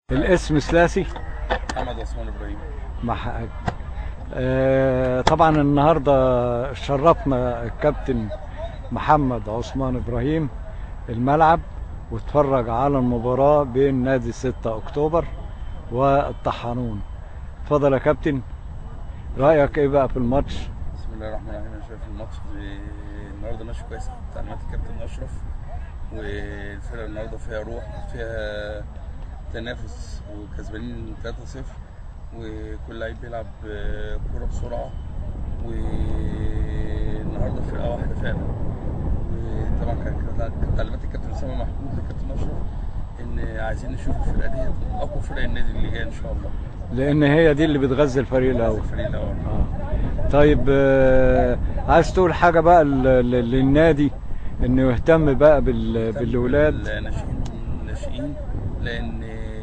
الاسم ثلاثي محمد عثمان ابراهيم مع آه طبعا النهارده شرفنا الكابتن محمد عثمان ابراهيم الملعب واتفرج على المباراه بين نادي 6 اكتوبر والطحانون اتفضل يا كابتن رايك ايه بقى في الماتش بسم الله الرحمن الرحيم انا شايف الماتش النهارده ماشي كويس تعليمات الكابتن اشرف والفرقه النهارده فيها روح فيها تنافس وكسبانين 3-0 وكل لعيب بيلعب كوره بسرعه والنهارده فرقه واحده فعلا وطبعا كان كان تعليمات الكابتن اسامه محمود للكابتن اشرف ان عايزين نشوف الفرقه دي اقوى فرقه النادي اللي جاي ان شاء الله لان هي دي اللي بتغذي الفريق الاول الفريق الاول آه. طيب آه عايز تقول حاجه بقى ل- ل- للنادي انه يهتم بقى بال- بالولاد الناشئين الناشئين لان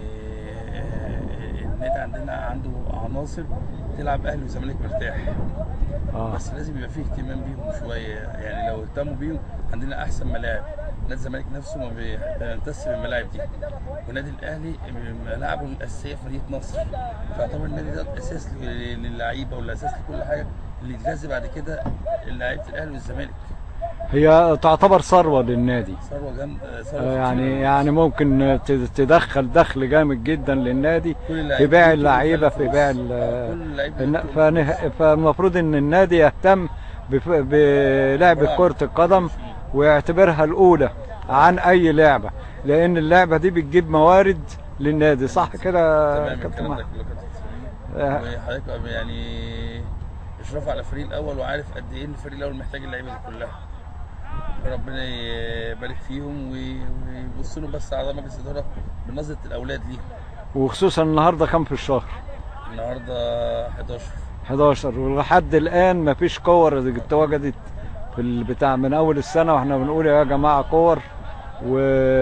النادي عندنا عنده عناصر تلعب اهلي وزمالك مرتاح اه بس لازم يبقى فيه اهتمام بيهم شويه يعني لو اهتموا بيهم عندنا احسن ملاعب نادي الزمالك نفسه ما بي- بيمتس بالملاعب دي والنادي الاهلي ملاعبه الاساسيه في مدينه نصر فيعتبر النادي ده اساس لل- للعيبه والاساس لكل حاجه اللي يتغذى بعد كده لعيبه الاهلي والزمالك هي تعتبر ثروه للنادي ثروه جامده ثروه آه، كتيرة. يعني يعني ممكن ت- تدخل دخل جامد جدا للنادي كل في اللعيبة بيع دول اللعيبه بتدخل في بيع فلوس. ال- كل اللعيبة الن- دول فنه- فالمفروض ان النادي يهتم بف- بلعب كرة القدم ويعتبرها الأولى عن أي لعبة لأن اللعبة دي بتجيب موارد للنادي صح كده يا تمام كابتن الكلام ده محمد؟ كله كابتن آه. سليم وحضرتك بقى يعني اشراف على الفريق الاول وعارف قد ايه الفريق الاول محتاج اللعيبه دي كلها ربنا يبارك فيهم وي- ويبص له بس اعضاء مجلس الاداره بنظره الاولاد ليهم وخصوصا النهارده كام في الشهر؟ النهارده 11 11 ولحد الآن مفيش كور اتوجدت في البتاع من أول السنة واحنا بنقول يا جماعة كور و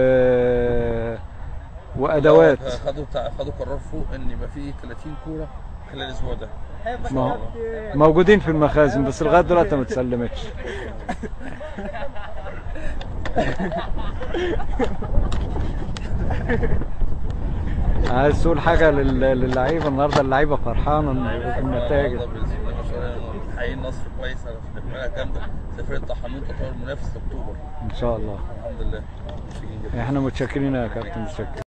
وأدوات خدوا بتاع خدوا قرار فوق ان يبقى في 30 كوره خلال الاسبوع ده ان شاء ما هو- الله موجودين في المخازن بس لغايه دلوقتي ما اتسلمتش عايز تقول حاجه لل- للعيبه النهارده اللعيبه فرحانه بالنتائج النهارده باذن الله ما شاء الله حقيقي نصر كويس على فرقه جامده زي فرقه طحانون تعتبر منافس لاكتوبر ان شاء الله الحمد لله متشكرين جدا احنا متشكرين يا كابتن متشكرين